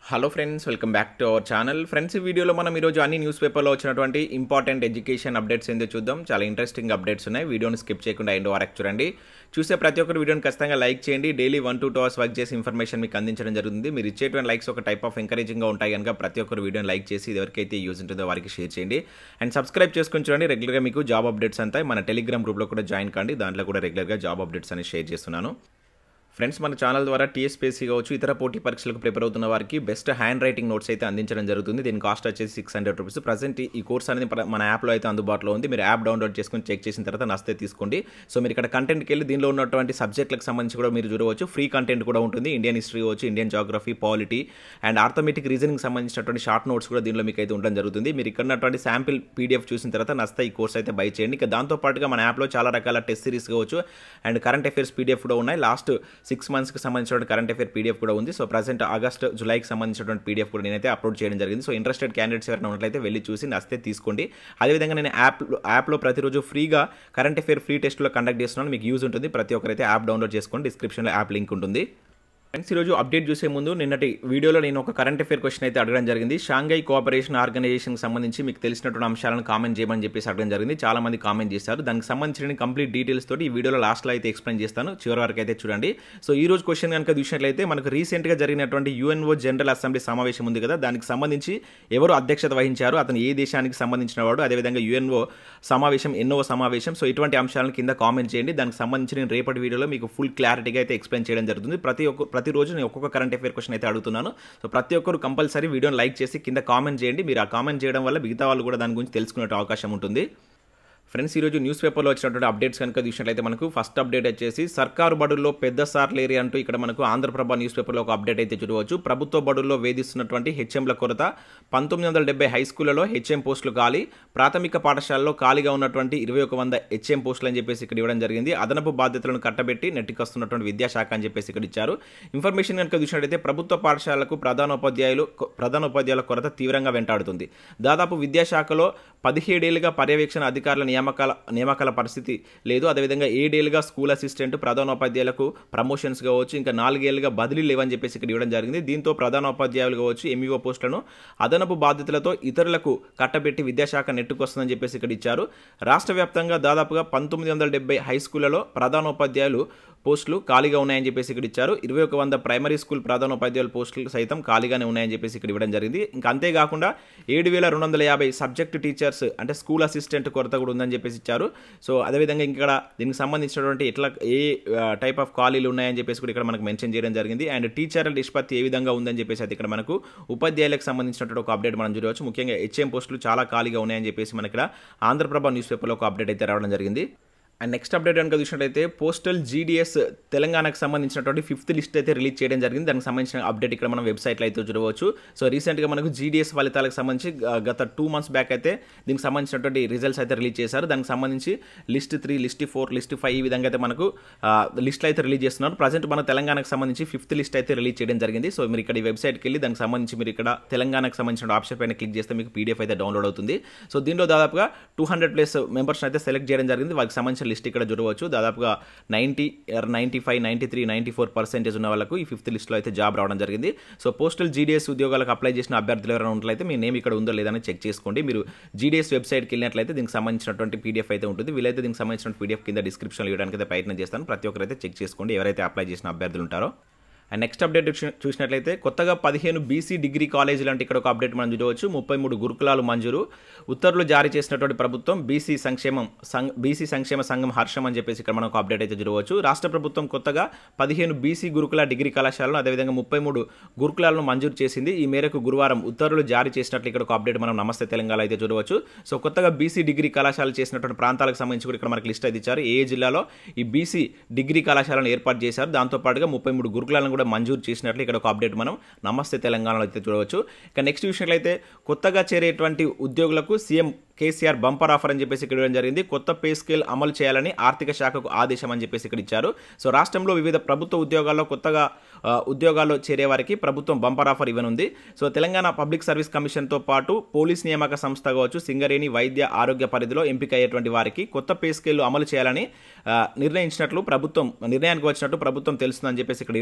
hello friends welcome back to our channel friends ఈ వీడియోలో మనం ఈరోజు అన్ని న్యూస్ పేపర్లో వచ్చినటువంటి ఇంపార్టెంట్ ఎడ్యుకేషన్ అప్డేట్స్ ఏందో చూద్దాం చాలా ఇంట్రెస్టింగ్ అప్డేట్స్ ఉన్నాయి వీడియోని స్కిప్ చేయకుండా ఎండ్ వరకు చూడండి చూసే ప్రతి ఒక్కరు వీడియోని ఖచ్చితంగా లైక్ చేయండి daily one two two hours work చేసి ఇన్ఫర్మేషన్ మీకు అందించడం జరుగుతుంది మీరు ఇచ్చేటువంటి లైక్స్ ఒక టైప్ ఆఫ్ ఎంకరేజింగ్గా ఉంటాయి కనుక ప్రతి ఒక్కరు వీడియోని లైక్ చేసి ఇది ఎవరికైతే యూజ్ ఉంటుందో వారికి షేర్ చేయండి అండ్ సబ్స్క్రైబ్ చేసుకొని చూడండి రెగ్యులర్గా మీకు జాబ్ అప్డేట్స్ అంతా మన టెలిగ్రామ్ గ్రూప్లో కూడా జాయిన్ కండి దాంట్లో కూడా రెగ్యులర్గా జాబ్ అప్డేట్స్ అనేది షేర్ చేస్తున్నాను ఫ్రెండ్స్ మన ఛానల్ ద్వారా టీఎస్పీఎస్సీ కావచ్చు ఇతర పోటీ పరీక్షలకు ప్రిపేర్ అవుతున్న వారికి బెస్ట్ హ్యాండ్ రైటింగ్ నోట్స్ అయితే అందించడం జరుగుతుంది దీని కాస్ట్ వచ్చేసి సిక్స్ హండ్రెడ్ రూపీస్ ప్రజెంట్ ఈ కోర్స్ అనేది ప్ర- మన యాప్లో అయితే అందుబాటులో ఉంది మీరు యాప్ డౌన్లోడ్ చేసుకుని చెక్ చేసిన తర్వాత నస్తే తీసుకోండి సో మీరు ఇక్కడ కంటెంట్కి వెళ్ళి దీనిలో ఉన్నటువంటి సబ్జెక్టులకు సంబంధించి కూడా మీరు చూడవచ్చు ఫ్రీ కంటెంట్ కూడా ఉంటుంది ఇండియన్ హిస్టరీ కావచ్చు Indian geography polity and arithmetic reasoning సంబంధించినటువంటి షార్ట్ నోట్స్ కూడా దీనిలో మీకు అయితే ఉండడం జరుగుతుంది మీరు ఇక్కడ ఉన్నటువంటి శాంపిల్ పీడిఎఫ్ చూసిన తర్వాత నస్తే ఈ కోర్స్ అయితే బై చేయండి ఇక దాంతో పాటుగా మన యాప్లో చాలా రకాల టెస్ట్ సిరీస్ కావచ్చు అండ్ కరెంట్ అఫైర్స్ పీడిఎఫ్ కూడా ఉన్నాయి లాస్ట్ సిక్స్ మంత్స్కి సంబంధించినటువంటి కరెంట్ అఫైర్ పీడిఎఫ్ కూడా ఉంది సో ప్రజెంట్ ఆగస్ట్ జులైకి సంబంధించినటువంటి పీడిఎఫ్ కూడా నేనైతే అప్లోడ్ చేయడం జరిగింది సో ఇంట్రెస్టెడ్ క్యాండిడేట్స్ ఎవరైనా ఉన్నట్లయితే వెళ్ళి చూసి నస్తే తీసుకోండి అదేవిధంగా నేను యాప్ యాప్లో ప్రతిరోజు ఫ్రీగా కరెంట్ అఫైర్ ఫ్రీ టెస్ట్లో కండక్ట్ చేస్తున్నాను మీకు యూజ్ ఉంటుంది ప్రతి ఒక్కరైతే యాప్ డౌన్లోడ్ చేసుకోండి డిస్క్రిప్షన్లో యాప్ లింక్ ఉంటుంది ఫ్రెండ్స్ ఈరోజు అప్డేట్ చూసే ముందు నిన్నటి వీడియోలో నేను ఒక కరెంట్ అఫేర్ క్వశ్చన్ అయితే అడగడం జరిగింది షాంఘై కోఆపరేషన్ ఆర్గనైజేషన్కి సంబంధించి మీకు తెలిసినటువంటి అంశాలను కామెంట్ చేయమని చెప్పేసి అడగడం జరిగింది చాలా మంది కామెంట్ చేశారు దానికి సంబంధించిన కంప్లీట్ డీటెయిల్స్ తోటి ఈ వీడియోలో లాస్ట్లో అయితే ఎక్స్ప్లెయిన్ చేస్తాను చివరి వరకు అయితే చూడండి సో ఈ రోజు క్వశ్చన్ కనుక చూసినట్లయితే మనకు రీసెంట్గా జరిగినటువంటి యుఎన్ఓ జనరల్ అసెంబ్లీ సమావేశం ఉంది కదా దానికి సంబంధించి ఎవరు అధ్యక్షత వహించారు అతను ఏ దేశానికి సంబంధించిన వాడు అదేవిధంగా యుఎన్ఓ సమావేశం ఎన్నో సమావేశం సో ఇటువంటి అంశాలను కింద కామెంట్ చేయండి దానికి సంబంధించి నేను రేపటి వీడియోలో మీకు ఫుల్ క్లారిటీగా అయితే ఎక్స్ప్లెయిన్ చేయడం జరుగుతుంది ప్రతి ఒక్క ప్రతిరోజు నేను ఒక్కొక్క కరెంట్ అఫేర్ క్వశ్చన్ అయితే అడుగుతున్నాను సో ప్రతి ఒక్కరు కంపల్సరీ వీడియోని లైక్ చేసి కింద కామెంట్ చేయండి మీరు ఆ కామెంట్ చేయడం వల్ల మిగతా వాళ్ళు కూడా దాని గురించి తెలుసుకునే అవకాశం ఉంటుంది ఫ్రెండ్స్ ఈరోజు న్యూస్ పేపర్లో వచ్చినటువంటి అప్డేట్స్ కనుక చూసినట్లయితే మనకు ఫస్ట్ అప్డేట్ వచ్చేసి సర్కారు బడుల్లో పెద్ద సార్లేరి అంటూ ఇక్కడ మనకు ఆంధ్రప్రభ న్యూస్ పేపర్లో ఒక అప్డేట్ అయితే చూడవచ్చు ప్రభుత్వ బడుల్లో వేధిస్తున్నటువంటి హెచ్ఎంల కొరత పంతొమ్మిది వందల డెబ్బై హై స్కూళ్లలో హెచ్ఎం పోస్టులు ఖాళీ ప్రాథమిక పాఠశాలలో ఖాళీగా ఉన్నటువంటి ఇరవై ఒక వంద హెచ్ఎం పోస్టులు అని చెప్పేసి ఇక్కడ ఇవ్వడం జరిగింది అదనపు బాధ్యతలను కట్టబెట్టి నెట్టికొస్తున్నటువంటి విద్యాశాఖ అని చెప్పేసి ఇక్కడ ఇచ్చారు ఇన్ఫర్మేషన్ కనుక చూసినట్లయితే ప్రభుత్వ పాఠశాలకు ప్రధానోపాధ్యాయులు ప్రధానోపాధ్యాయుల కొరత తీవ్రంగా వెంటాడుతుంది దాదాపు విద్యాశాఖలో పదిహేడేళ్లుగా పర్యవేక్షణ అధికారుల నియామకాల నియామకాల పరిస్థితి లేదు అదేవిధంగా ఏడేళ్లుగా స్కూల్ అసిస్టెంట్ ప్రధానోపాధ్యాయులకు ప్రమోషన్స్ కావచ్చు ఇంకా నాలుగేళ్లుగా బదిలీ లేవని చెప్పేసి ఇక్కడ ఇవ్వడం జరిగింది దీంతో ప్రధానోపాధ్యాయులు కావచ్చు ఎంఈఓ పోస్టులను అదనపు బాధ్యతలతో ఇతరులకు కట్టబెట్టి విద్యాశాఖ నెట్టుకొస్తుందని చెప్పేసి ఇక్కడ ఇచ్చారు రాష్ట్ర వ్యాప్తంగా దాదాపుగా పంతొమ్మిది వందల డెబ్బై హై స్కూళ్లలో ప్రధానోపాధ్యాయులు పోస్టులు ఖాళీగా ఉన్నాయని చెప్పేసి ఇక్కడ ఇచ్చారు ఇరవై ఒక వంద ప్రైమరీ స్కూల్ ప్రధానోపాధ్యాయుల పోస్టులు సైతం ఖాళీగానే ఉన్నాయని చెప్పేసి ఇక్కడ ఇవ్వడం జరిగింది ఇంకా అంతేకాకుండా ఏడు వేల రెండు వందల యాభై సబ్జెక్ట్ టీచర్స్ అంటే స్కూల్ అసిస్టెంట్ కొరత కూడా ఉందని చెప్పేసి ఇచ్చారు సో అదేవిధంగా ఇక్కడ దీనికి సంబంధించినటువంటి ఎట్లా ఏ టైప్ ఆఫ్ ఖాళీలు ఉన్నాయని చెప్పేసి కూడా ఇక్కడ మనకు మెన్షన్ చేయడం జరిగింది అండ్ టీచర్ల నిష్పత్తి ఏ విధంగా ఉందని చెప్పేసి అయితే ఇక్కడ మనకు ఉపాధ్యాయులకు సంబంధించినటువంటి ఒక అప్డేట్ మనం చూడవచ్చు ముఖ్యంగా హెచ్ఎం పోస్టులు చాలా ఖాళీగా ఉన్నాయని చెప్పేసి మనకి ఇక్కడ ఆంధ్రప్రభ న్యూస్ పేపర్లో ఒక అప్డేట్ అయితే రావడం జరిగింది అండ్ నెక్స్ట్ అప్డేట్ కనుక చూసినట్లయితే పోస్టల్ జీడిఎస్ తెలంగాణకు సంబంధించినటువంటి ఫిఫ్త్ లిస్ట్ అయితే రిలీజ్ చేయడం జరిగింది దానికి సంబంధించిన అప్డేట్ ఇక్కడ మనం వెబ్సైట్లో అయితే చూడవచ్చు సో రీసెంట్గా మనకు జీడిఎస్ ఫలితాలకు సంబంధించి ఆ, గత టూ మంత్స్ బ్యాక్ అయితే దీనికి సంబంధించినటువంటి రిజల్ట్స్ అయితే రిలీజ్ చేశారు దానికి సంబంధించి list three list four list five ఈ విధంగా అయితే మనకు లిస్ట్లో అయితే రిలీజ్ చేస్తున్నారు ప్రజెంట్ మన తెలంగాణకు సంబంధించి ఫిఫ్త్ లిస్ట్ అయితే రిలీజ్ చేయడం జరిగింది సో మీరు ఇక్కడ ఈ వెబ్సైట్కి వెళ్ళి దానికి సంబంధించి మీరు ఇక్కడ తెలంగాణకు సంబంధించిన ఆప్షన్ పైన క్లిక్ చేస్తే మీకు పీడిఎఫ్ అయితే డౌన్లోడ్ అవుతుంది సో దీనిలో దాదాపుగా టూ హండ్రెడ్ ప్లస్ మెంబర్స్ అయితే సెలెక్ట్ చేయడం జరిగింది వారికి సంబంధించిన లిస్ట్ ఇక్కడ చూడవచ్చు దాదాపుగా ninety ninety five ninety three ninety four percentage ఉన్న వాళ్ళకు ఈ ఫిఫ్త్ లిస్ట్లో అయితే జాబ్ రావడం జరిగింది సో పోస్టల్ జీడీఎస్ ఉద్యోగాలకు అప్లై చేసిన అభ్యర్థులు ఎవరైనా ఉన్నట్లయితే మీ నేమ్ ఇక్కడ ఉందో లేదని చెక్ చేసుకోండి మీరు జీడీఎస్ వెబ్సైట్కి వెళ్ళినట్లయితే దీనికి సంబంధించినటువంటి పీడిఎఫ్ అయితే ఉంటుంది వీలైతే దీనికి సంబంధించిన పీడిఎఫ్ కింద డిస్క్రిప్షన్లో ఇవ్వడానికి అయితే ప్రయత్నం చేస్తాను ప్రతి ఒక్కరైతే చెక్ చేసుకోండి ఎవరైతే అప్లై చేసిన అభ్యర్థులు ఉంటారో అండ్ నెక్స్ట్ అప్డేట్ చూసి- చూసినట్లయితే కొత్తగా పదిహేను బీసీ డిగ్రీ కాలేజీలు అంటే ఇక్కడ ఒక అప్డేట్ మనం చూడవచ్చు ముప్పై మూడు గురుకులాలు మంజూరు ఉత్తర్వులు జారీ చేసినటువంటి ప్రభుత్వం బీసీ సంక్షేమం సంఘ బీసీ సంక్షేమ సంఘం హర్షం అని చెప్పేసి ఇక్కడ మనం ఒక అప్డేట్ అయితే చూడవచ్చు రాష్ట్ర ప్రభుత్వం కొత్తగా పదిహేను బీసీ గురుకుల డిగ్రీ కళాశాలను అదేవిధంగా ముప్పై మూడు గురుకులాలను మంజూరు చేసింది ఈ మేరకు గురువారం ఉత్తర్వులు జారీ చేసినట్లు ఇక్కడ ఒక అప్డేట్ మనం నమస్తే తెలంగాణ అయితే చూడవచ్చు సో కొత్తగా బీసీ డిగ్రీ కళాశాలలు చేసినటువంటి ప్రాంతాలకు సంబంధించి కూడా ఇక్కడ మనకి లిస్ట్ అయితే ఇచ్చారు ఏ ఏ జిల్లాలో ఈ బీసీ డిగ్రీ కళాశాలను ఏర్పాటు చేశారు దాంతో పాటుగా ముప్పై మూడు గురుకులాలను కూడా మంజూరు చేసినట్లు ఇక్కడ ఒక అప్డేట్ మనం నమస్తే తెలంగాణలో అయితే చూడవచ్చు ఇక నెక్స్ట్ చూసినట్లయితే కొత్తగా చేరేటువంటి ఉద్యోగులకు సీఎం కేసీఆర్ బంపర్ ఆఫర్ అని చెప్పేసి ఇక్కడ ఇవ్వడం జరిగింది కొత్త పే స్కేల్ అమలు చేయాలని ఆర్థిక శాఖకు ఆదేశం అని చెప్పేసి ఇక్కడ ఇచ్చారు సో రాష్ట్రంలో వివిధ ప్రభుత్వ ఉద్యోగాల్లో కొత్తగా ఆ, ఉద్యోగాల్లో చేరే వారికి ప్రభుత్వం బంపర్ ఆఫర్ ఇవ్వనుంది సో తెలంగాణ పబ్లిక్ సర్వీస్ కమిషన్తో పాటు పోలీస్ నియామక సంస్థ కావచ్చు సింగరేణి వైద్య ఆరోగ్య పరిధిలో ఎంపిక అయ్యేటువంటి వారికి కొత్త పే స్కేల్ అమలు చేయాలని ఆ, నిర్ణయించినట్లు ప్రభుత్వం నిర్ణయానికి వచ్చినట్టు ప్రభుత్వం తెలుస్తుందని చెప్పేసి ఇక్కడ ఇవ్వడం జరిగింది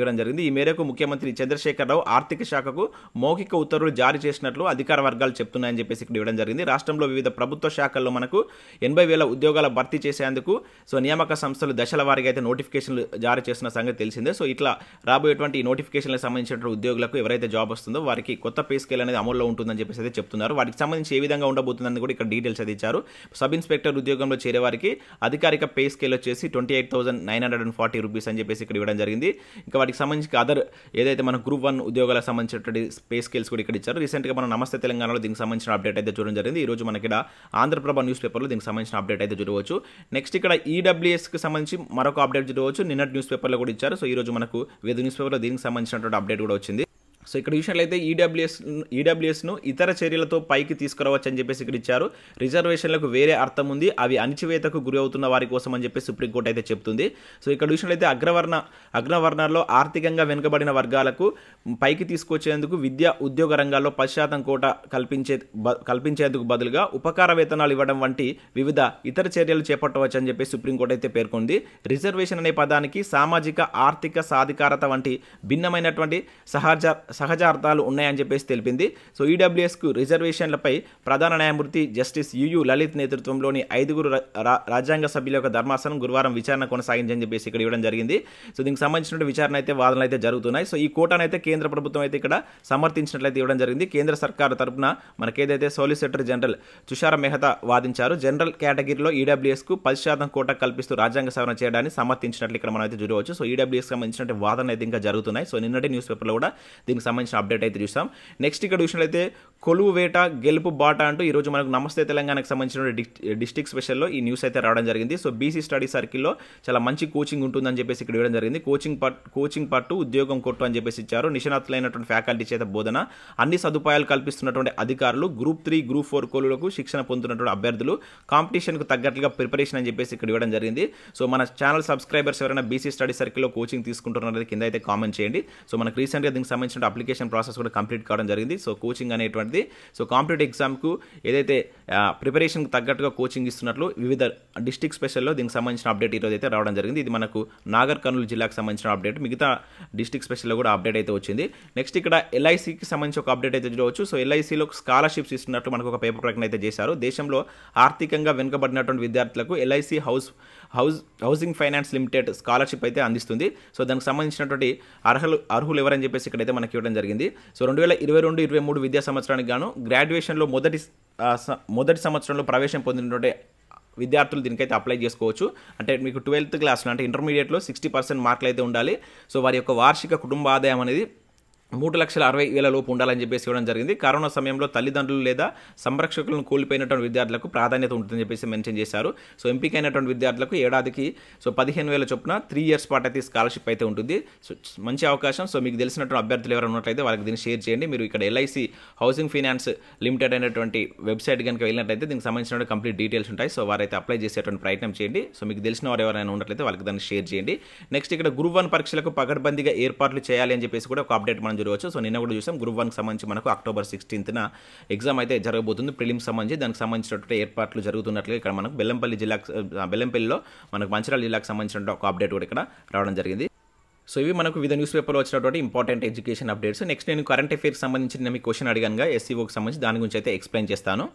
ఈ మేరకు ముఖ్యమంత్రి చంద్రశేఖరరావు ఆర్థిక శాఖకు మౌఖిక ఉత్తర్వులు జారీ చేసినట్లు అధికార వర్గాలు చెప్తున్నాయని చెప్పేసి ఇక్కడ ఇవ్వడం జరిగింది రాష్ట్రంలో వివిధ ప్రభుత్వ శాఖల్లో మనకు ఎనభై వేల ఉద్యోగాల భర్తీ చేసేందుకు సో నియామక సంస్థలు దశల వారీగా అయితే నోటిఫికేషన్లు జారీ చేస్తున్న సంగతి తెలిసిందే సో ఇట్లా రాబోయేటువంటి ఈ నోటిఫికేషన్లకు సంబంధించిన ఉద్యోగులకు ఎవరైతే జాబ్ వస్తుందో వారికి కొత్త పే స్కేల్ అనేది అమల్లో ఉంటుందని చెప్పేసి అయితే చెప్తున్నారు వాటికి సంబంధించి ఏ విధంగా ఉండబోతుందని కూడా ఇక్కడ డీటెయిల్స్ అయితే ఇచ్చారు సబ్ ఇన్స్పెక్టర్ ఉద్యోగంలో చేరే వారికి అధికారిక పే స్కేల్ వచ్చేసి twenty eight thousand nine hundred and forty rupees అని చెప్పేసి ఇక్కడ ఇవ్వడం జరిగింది ఇంకా వాటికి సంబంధించి అదర్ ఏదైతే మన గ్రూప్ వన్ ఉద్యోగాలకు సంబంధించినటువంటి పే స్కేల్స్ కూడా ఇక్కడ ఇచ్చారు రీసెంట్గా మన నమస్తే తెలంగాణలో దీనికి సంబంధించిన అప్డేట్ అయితే చూడడం జరిగింది ఈ రోజు మనకి ఇక్కడ ఆంధ్రప్రభ న్యూస్ పేపర్లో దీనికి సంబంధించిన అప్డేట్ అయితే చూడవచ్చు నెక్స్ట్ ఇక్కడ ఈడబ్ల్యూఎస్కి సంబంధించి మరొక అప్డేట్ చూడవచ్చు నిన్నటి న్యూస్ పేపర్లో కూడా ఇచ్చారు సో ఈ రోజు మనకు వివిధ న్యూస్ పేపర్లో దీనికి సంబంధించినటువంటి అప్డేట్ కూడా వచ్చింది సో ఇక్కడ చూసినట్లయితే ఈడబ్ల్యూఎస్ ఈడబ్ల్యూఎస్ను ఇతర చర్యలతో పైకి తీసుకురావచ్చు అని చెప్పేసి ఇక్కడ ఇచ్చారు రిజర్వేషన్లకు వేరే అర్థం ఉంది అవి అణిచివేతకు గురి అవుతున్న వారి కోసం అని చెప్పి సుప్రీంకోర్టు అయితే చెప్తుంది సో ఇక్కడ చూసినట్లయితే అగ్రవర్ణ అగ్రవర్ణాల్లో ఆర్థికంగా వెనుకబడిన వర్గాలకు పైకి తీసుకొచ్చేందుకు విద్య ఉద్యోగ రంగాల్లో పది శాతం కోట కల్పించే బ- కల్పించేందుకు బదులుగా ఉపకార వేతనాలు ఇవ్వడం వంటి వివిధ ఇతర చర్యలు చేపట్టవచ్చు అని చెప్పి సుప్రీంకోర్టు అయితే పేర్కొంది రిజర్వేషన్ అనే పదానికి సామాజిక ఆర్థిక సాధికారత వంటి భిన్నమైనటువంటి సహజ సహజార్థాలు ఉన్నాయని చెప్పేసి తెలిపింది సో ఈడబ్ల్యూఎస్కు రిజర్వేషన్లపై ప్రధాన న్యాయమూర్తి జస్టిస్ యుయు లలిత్ నేతృత్వంలోని ఐదుగురు రా- రా- రాజ్యాంగ సభ్యుల యొక్క ధర్మాసనం గురువారం విచారణ కొనసాగించని చెప్పేసి ఇక్కడ ఇవ్వడం జరిగింది సో దీనికి సంబంధించిన విచారణ అయితే వాదనలు అయితే జరుగుతున్నాయి సో ఈ కోటాను అయితే కేంద్ర ప్రభుత్వం అయితే ఇక్కడ సమర్థించినట్లయితే ఇవ్వడం జరిగింది కేంద్ర సర్కారు తరపున మనకేదైతే సోలిసిటర్ జనరల్ తుషార మెహతా వాదించారు జనరల్ కేటగిరీలో ఈడబ్ల్యూఎస్కు పది శాతం కోట కల్పిస్తూ రాజ్యాంగ సవరణ చేయడాన్ని సమర్థించినట్లు ఇక్కడ మనం అయితే చూడవచ్చు సో ఈడబ్ల్యూఎస్ సంబంధించిన వాదన అయితే ఇంకా జరుగుతున్నాయి సో నిన్నటి న్యూస్ పేపర్లో కూడా దీనికి సంబంధించిన అప్డేట్ అయితే చూసాం నెక్స్ట్ ఇక్కడ చూసినట్లయితే కొలువు వేట గెలుపు బాట అంటూ ఈరోజు మనకు నమస్తే తెలంగాణకు సంబంధించిన డిస్టిక్ స్పెషల్లో ఈ న్యూస్ అయితే రావడం జరిగింది సో బీసీ స్టడీ సర్కిల్లో చాలా మంచి కోచింగ్ ఉంటుందని చెప్పేసి ఇక్కడ ఇవ్వడం జరిగింది కోచింగ్ పట్ కోచింగ్ పట్టు ఉద్యోగం కొట్టు అని చెప్పేసి ఇచ్చారు నిష్ణాతులైనటువంటి ఫ్యాకల్టీ చేత బోధన అన్ని సదుపాయాలు కల్పిస్తున్నటువంటి అధికారులు గ్రూప్ త్రీ గ్రూప్ ఫోర్ కోలులకు శిక్షణ పొందుతున్నటువంటి అభ్యర్థులు కాంపిటీషన్కు తగ్గట్టుగా ప్రిపరేషన్ అని చెప్పేసి ఇక్కడ ఇవ్వడం జరిగింది సో మన ఛానల్ సబ్స్క్రైబర్స్ ఎవరైనా బీసీ స్టడీ సర్కిల్లో కోచింగ్ తీసుకుంటున్నారనేది కింద అయితే కామెంట్ చేయండి సో మనకు రీసెంట్గా దీనికి సంబంధించిన అప్లికేషన్ ప్రాసెస్ కూడా కంప్లీట్ కావడం జరిగింది సో కోచింగ్ అనేటువంటిది సో కాంపిటేటివ్ ఎగ్జామ్కు ఏదైతే ప్రిపరేషన్కి తగ్గట్టుగా కోచింగ్ ఇస్తున్నట్లు వివిధ డిస్టిక్ స్పెషల్లో దీనికి సంబంధించిన అప్డేట్ ఈరోజు అయితే రావడం జరిగింది ఇది మనకు నాగర్ కర్నూలు జిల్లాకు సంబంధించిన అప్డేట్ మిగతా డిస్టిక్ స్పెషల్లో కూడా అప్డేట్ అయితే వచ్చింది నెక్స్ట్ ఇక్కడ ఎల్ఐసికి సంబంధించి ఒక అప్డేట్ అయితే చూడవచ్చు సో ఎల్ఐసిలో స్కాలర్షిప్స్ ఇస్తున్నట్లు మనకు ఒక పేపర్ ప్రకటన అయితే చేశారు దేశంలో ఆర్థికంగా వెనుకబడినటువంటి విద్యార్థులకు LIC house house housing finance limited scholarship అయితే అందిస్తుంది సో దానికి సంబంధించినటువంటి అర్హులు అర్హులు ఎవరని చెప్పేసి ఇక్కడైతే మనకి ఇవ్వడం జరిగింది సో రెండు వేల ఇరవై రెండు ఇరవై మూడు విద్యా సంవత్సరానికి గాను గ్రాడ్యుయేషన్లో మొదటి ఆ, స- మొదటి సంవత్సరంలో ప్రవేశం పొందినటువంటి విద్యార్థులు దీనికైతే అప్లై చేసుకోవచ్చు అంటే మీకు ట్వెల్త్ క్లాస్లో అంటే ఇంటర్మీడియట్లో సిక్స్టీ పర్సెంట్ మార్కులు అయితే ఉండాలి సో వారి యొక్క వార్షిక కుటుంబ ఆదాయం అనేది మూడు లక్షల అరవై వేల లోపు ఉండాలని చెప్పేసి ఇవ్వడం జరిగింది కరోనా సమయంలో తల్లిదండ్రులు లేదా సంరక్షకులను కోల్పోయినటువంటి విద్యార్థులకు ప్రాధాన్యత ఉంటుందని చెప్పేసి మెన్షన్ చేశారు సో ఎంపికైనటువంటి విద్యార్థులకు ఏడాదికి సో పదిహేను వేల చొప్పున త్రీ ఇయర్స్ పాటు అయితే స్కాలర్షిప్ అయితే ఉంటుంది సో మంచి అవకాశం సో మీకు తెలిసినటువంటి అభ్యర్థులు ఎవరైనా ఉన్నట్లయితే వాళ్ళకి దీన్ని షేర్ చేయండి మీరు ఇక్కడ ఎల్ఐసి హౌసింగ్ ఫైనాన్స్ లిమిటెడ్ అనేటువంటి వెబ్సైట్ కనుక వెళ్ళినట్లయితే దీనికి సంబంధించిన కంప్లీట్ డీటెయిల్స్ ఉంటాయి సో వారైతే అప్లై చేసేటువంటి ప్రయత్నం చేయండి సో మీకు తెలిసిన వారు ఎవరైనా ఉన్నట్లయితే వాళ్ళకి దాన్ని షేర్ చేయండి నెక్స్ట్ ఇక్కడ గ్రూప్ వన్ పరీక్షలకు పకడ్బందీగా ఏర్పాట్లు చేయాలి అని చెప్పేసి కూడా ఒక అప్డేట్ మనం చూడవచ్చు సో నిన్న కూడా చూసాం గ్రూప్ వన్కి సంబంధించి మనకు అక్టోబర్ సిక్స్టీన్త్న ఎగ్జామ్ అయితే జరగబోతుంది ప్రిలిమ్స్ సంబంధించి దానికి సంబంధించినటువంటి ఏర్పాట్లు జరుగుతున్నట్లుగా ఇక్కడ మనకు బెల్లంపల్లి జిల్లాకు ఆ, బెల్లంపల్లిలో మనకు మంచిర్యాల జిల్లాకు సంబంధించిన ఒక అప్డేట్ కూడా ఇక్కడ రావడం జరిగింది సో ఇవి మనకు వివిధ న్యూస్ పేపర్లో వచ్చినటువంటి ఇంపార్టెంట్ ఎడ్యుకేషన్ అప్డేట్స్ నెక్స్ట్ నేను కరెంట్ అఫైర్స్ సంబంధించి నేను మీకు క్వశ్చన్ అడిగానుగా ఎస్సీఓకి సంబంధించి దాని గురించి అయితే ఎక్స్ప్లెయిన్ చేస్తాను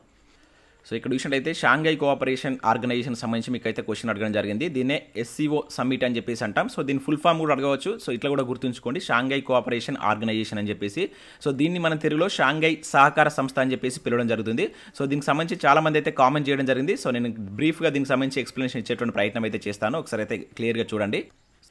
సో ఇక్కడ చూసినట్టయితే షాంఘై కోఆపరేషన్ ఆర్గనైజేషన్ సంబంధించి మీకు అయితే క్వశ్చన్ అడగడం జరిగింది దీన్నే ఎస్సీఓ సమ్మిట్ అని చెప్పేసి అంటాం సో దీని ఫుల్ ఫామ్ కూడా అడగవచ్చు సో ఇట్లా కూడా గుర్తుంచుకోండి షాంఘై కోఆపరేషన్ ఆర్గనైజేషన్ అని చెప్పేసి సో దీన్ని మన తెలుగులో షాంఘై సహకార సంస్థ అని చెప్పేసి పిలవడం జరుగుతుంది సో దీనికి సంబంధించి చాలా మంది అయితే కామెంట్ చేయడం జరిగింది సో నేను బ్రీఫ్గా దీనికి సంబంధించి ఎక్స్ప్లెనేషన్ ఇచ్చేటువంటి ప్రయత్నం అయితే చేస్తాను ఒకసారి అయితే క్లియర్గా చూడండి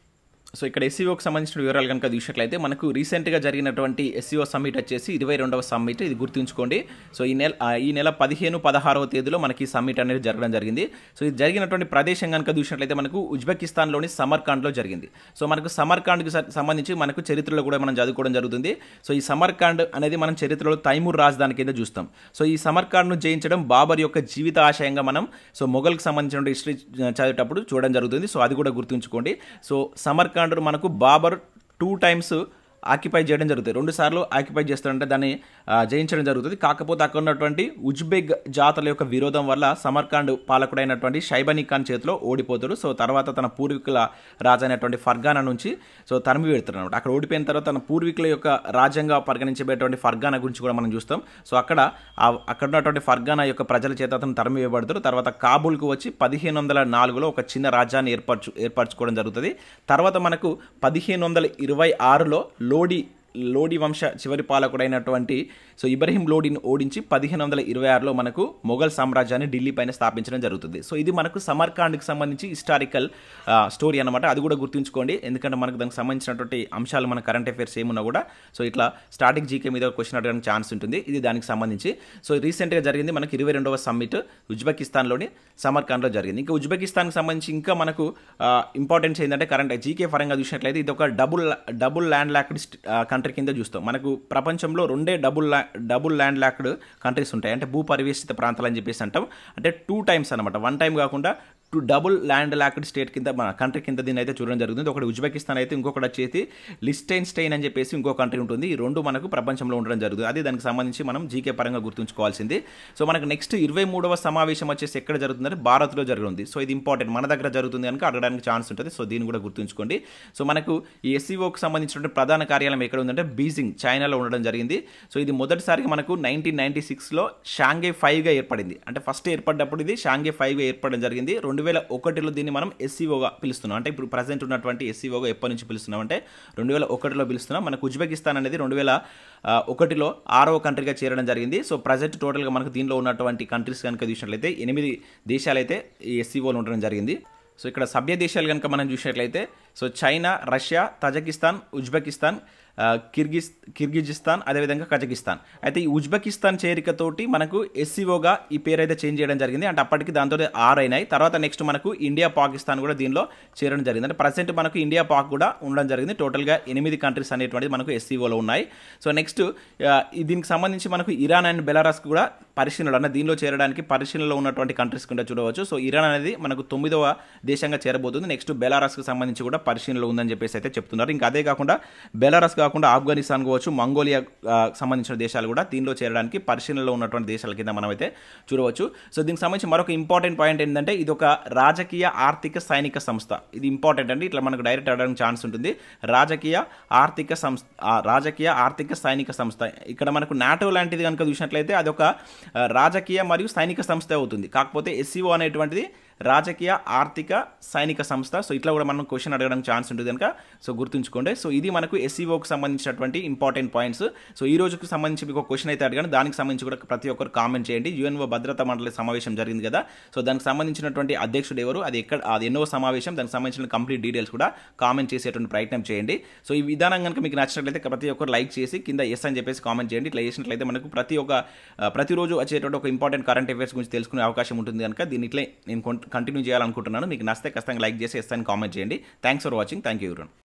సో ఇక్కడ ఎస్సీఓకి సంబంధించిన వివరాలు కనుక చూసినట్లయితే మనకు రీసెంట్గా జరిగినటువంటి ఎస్సీఓ సమ్మిట్ వచ్చేసి ఇరవై రెండవ సమ్మిట్ ఇది గుర్తుంచుకోండి సో ఈ నెల ఆ, ఈ నెల పదిహేను పదహారవ తేదీలో మనకి ఈ సమ్మిట్ అనేది జరగడం జరిగింది సో ఇది జరిగినటువంటి ప్రదేశం కనుక చూసినట్లయితే మనకు ఉజ్బెకిస్తాన్లోని సమర్కాండ్లో జరిగింది సో మనకు సమర్కాండ్కి స- సంబంధించి మనకు చరిత్రలో కూడా మనం చదువుకోవడం జరుగుతుంది సో ఈ సమర్కాండ్ అనేది మనం చరిత్రలో తైమూర్ రాజధాని కింద చూస్తాం సో ఈ సమర్కాండ్ను జయించడం బాబర్ యొక్క జీవిత ఆశయంగా మనం సో మొఘల్కి సంబంధించిన హిస్టరీ చదివేటప్పుడు చూడడం జరుగుతుంది సో అది కూడా గుర్తుంచుకోండి సో సమర్కాండ్ మనకు బాబర్ టూ టైమ్స్ ఆక్యుపై చేయడం జరుగుతుంది రెండు సార్లు ఆక్యుపై చేస్తారంటే దాన్ని ఆ, జయించడం జరుగుతుంది కాకపోతే అక్కడ ఉన్నటువంటి ఉజ్బెక్ జాతుల యొక్క విరోధం వల్ల సమర్కాండ్ పాలకుడైనటువంటి షైబనీ ఖాన్ చేతిలో ఓడిపోతాడు సో తర్వాత తన పూర్వీకుల రాజైనటువంటి ఫర్గానా నుంచి సో తరిమి పెడతాడు అనమాట అక్కడ ఓడిపోయిన తర్వాత తన పూర్వీకుల యొక్క రాజ్యంగా పరిగణించబడేటువంటి ఫర్గానా గురించి కూడా మనం చూస్తాం సో అక్కడ ఆ అక్కడ ఉన్నటువంటి ఫర్గానా యొక్క ప్రజల చేత అతను తరిమి వేయబడతాడు తర్వాత కాబూల్కు వచ్చి పదిహేను వందల నాలుగులో ఒక చిన్న రాజ్యాన్ని ఏర్పరచు ఏర్పరచుకోవడం జరుగుతుంది తర్వాత మనకు పదిహేను వందల ఇరవై ఆరులో లోడి లోడి వంశ చివరి పాలకుడైనటువంటి సో ఇబ్రహీం లోడిని ఓడించి పదిహేను వందల ఇరవై ఆరులో మనకు మొఘల్ సామ్రాజ్యాన్ని ఢిల్లీ పైన స్థాపించడం జరుగుతుంది సో ఇది మనకు సమర్కాండ్కి సంబంధించి హిస్టారికల్ స్టోరీ అనమాట అది కూడా గుర్తుంచుకోండి ఎందుకంటే మనకు దానికి సంబంధించినటువంటి అంశాలు మన కరెంట్ అఫైర్స్ ఏమున్నా కూడా సో ఇట్లా స్టాటిక్ జీకే మీద క్వశ్చన్ అడగడానికి ఛాన్స్ ఉంటుంది ఇది దానికి సంబంధించి సో రీసెంట్గా జరిగింది మనకి ఇరవై రెండవ సమ్మిట్ ఉజ్బెకిస్తాన్లోని సమర్కాండ్లో జరిగింది ఇంకా ఉజ్బెకిస్తాన్కి సంబంధించి ఇంకా మనకు ఇంపార్టెన్స్ ఏంటంటే కరెంట్ జీకే పరంగా చూసినట్లయితే ఇది ఒక double double landlocked country కింద చూస్తాం మనకు ప్రపంచంలో రెండే డబుల్ ల్యా డబుల్ ల్యాండ్ లాక్డ్ కంట్రీస్ ఉంటాయి అంటే భూ పరివేషిత ప్రాంతాలు అని చెప్పేసి అంటాం అంటే టూ టైమ్స్ అనమాట వన్ టైం కాకుండా two double landlocked state కింద మన కంట్రీ కింద దీన్ని అయితే చూడడం జరుగుతుంది ఒకటి ఉజ్బెకిస్తాన్ అయితే ఇంకొకటి వచ్చేసి లిస్టైన్ స్టెయిన్ అని చెప్పేసి ఇంకో కంట్రీ ఉంటుంది ఈ రెండు మనకు ప్రపంచంలో ఉండడం జరుగుతుంది అది దానికి సంబంధించి మనం జీకే పరంగా గుర్తుంచుకోవాల్సింది సో మనకు నెక్స్ట్ ఇరవై మూడవ సమావేశం వచ్చేసి ఎక్కడ జరుగుతుందంటే భారత్లో జరుగుతుంది సో ఇది ఇంపార్టెంట్ మన దగ్గర జరుగుతుంది కనుక అడగడానికి ఛాన్స్ ఉంటుంది సో దీన్ని కూడా గుర్తుంచుకోండి సో మనకు ఈ ఎస్సీఓకి సంబంధించినటువంటి ప్రధాన కార్యాలయం ఎక్కడ ఉందంటే బీజింగ్ చైనాలో ఉండడం జరిగింది సో ఇది మొదటిసారిగా మనకు నైన్టీన్ నైన్టీ సిక్స్లో షాంఘై ఫైవ్గా ఏర్పడింది అంటే ఫస్ట్ ఏర్పడ్డప్పుడు ఇది షాంఘై ఫైవ్గా ఏర్పడడం జరిగింది రెండు వేల ఒకటిలో దీన్ని మనం ఎస్సీఓగా పిలుస్తున్నాం అంటే ఇప్పుడు ప్రజెంట్ ఉన్నటువంటి ఎస్సీఓగా ఎప్పటి నుంచి పిలుస్తున్నాం అంటే రెండు వేల ఒకటిలో పిలుస్తున్నాం మనకు ఉజ్బెకిస్తాన్ అనేది రెండు వేల ఆ, ఒకటిలో ఆరవ కంట్రీగా చేరడం జరిగింది సో ప్రజెంట్ టోటల్గా మనకు దీనిలో ఉన్నటువంటి కంట్రీస్ కనుక చూసినట్లయితే ఎనిమిది దేశాలు అయితే ఈ ఎస్సీఓలో ఉండడం జరిగింది సో ఇక్కడ సభ్య దేశాలు కనుక మనం చూసినట్లయితే so China Russia Tajikistan Uzbekistan ఆ, కిర్గిస్ కిర్గిజిస్తాన్ అదేవిధంగా కజకిస్తాన్ అయితే ఈ ఉజ్బెకిస్తాన్ చేరికతోటి మనకు ఎస్సీఓగా ఈ పేరు అయితే చేంజ్ చేయడం జరిగింది అంటే అప్పటికి దాంతో ఆరు అయినాయి తర్వాత నెక్స్ట్ మనకు ఇండియా పాకిస్తాన్ కూడా దీనిలో చేరడం జరిగింది అంటే ప్రజెంట్ మనకు ఇండియా పాక్ కూడా ఉండడం జరిగింది టోటల్గా ఎనిమిది కంట్రీస్ అనేటువంటిది మనకు ఎస్సీఓలో ఉన్నాయి సో నెక్స్ట్ ఆ, ఈ దీనికి సంబంధించి మనకు ఇరాన్ అండ్ బెలారస్ కూడా పరిశీలనలు అంటే దీనిలో చేరడానికి పరిశీలనలో ఉన్నటువంటి కంట్రీస్ కింద చూడవచ్చు సో ఇరాన్ అనేది మనకు తొమ్మిదవ దేశంగా చేరబోతుంది నెక్స్ట్ బెలారస్కి సంబంధించి కూడా పరిశీలనలో ఉందని చెప్పేసి అయితే చెప్తున్నారు ఇంకా అదే కాకుండా బెలారస్ కాకుండా ఆఫ్ఘనిస్తాన్ కావచ్చు మంగోలియా ఆ, సంబంధించిన దేశాలు కూడా దీనిలో చేరడానికి పరిశీలనలో ఉన్నటువంటి దేశాల కింద మనం అయితే చూడవచ్చు సో దీనికి సంబంధించి మరొక ఇంపార్టెంట్ పాయింట్ ఏంటంటే ఇది ఒక రాజకీయ ఆర్థిక సైనిక సంస్థ ఇది ఇంపార్టెంట్ అండి ఇట్లా మనకు డైరెక్ట్ అడగడానికి ఛాన్స్ ఉంటుంది రాజకీయ ఆర్థిక సంస్థ ఆ, రాజకీయ ఆర్థిక సైనిక సంస్థ ఇక్కడ మనకు నాటో లాంటిది కనుక చూసినట్లయితే అది ఒక ఆ, రాజకీయ మరియు సైనిక సంస్థ అవుతుంది కాకపోతే ఎస్సీఓ అనేటువంటిది రాజకీయ ఆర్థిక సైనిక సంస్థ సో ఇట్లా కూడా మనం క్వశ్చన్ అడగడానికి ఛాన్స్ ఉంటుంది కనుక సో గుర్తుంచుకోండి సో ఇది మనకు ఎస్సీఓకి సంబంధించినటువంటి ఇంపార్టెంట్ పాయింట్స్ సో ఈ రోజుకు సంబంధించి మీకు క్వశ్చన్ అయితే అడిగాను దానికి సంబంధించి కూడా ప్రతి ఒక్కరు కామెంట్ చేయండి యుఎన్ఓ భద్రతా మండలి సమావేశం జరిగింది కదా సో దానికి సంబంధించినటువంటి అధ్యక్షుడు ఎవరు అది ఎక్కడ అది ఎన్నో సమావేశం దానికి సంబంధించిన కంప్లీట్ డీటెయిల్స్ కూడా కామెంట్ చేసేటువంటి ప్రయత్నం చేయండి సో ఈ విధానం కనుక మీకు నచ్చినట్లయితే ప్రతి ఒక్కరు లైక్ చేసి కింద ఎస్ అని చెప్పేసి కామెంట్ చేయండి ఇట్లా చేసినట్లయితే మనకు ప్రతి ఒక్క ఆ, ప్రతిరోజు వచ్చేటువంటి ఒక ఇంపార్టెంట్ కరెంట్ అఫైర్స్ గురించి తెలుసుకునే అవకాశం ఉంటుంది కనుక దీన్ని ఇట్లే నేను కంటిన్యూ చేయాలనుకుంటున్నాను మీకు నచ్చితే ఖచ్చితంగా లైక్ చేసి ఎస్ అని కామెంట్ చేయండి thanks for watching thank you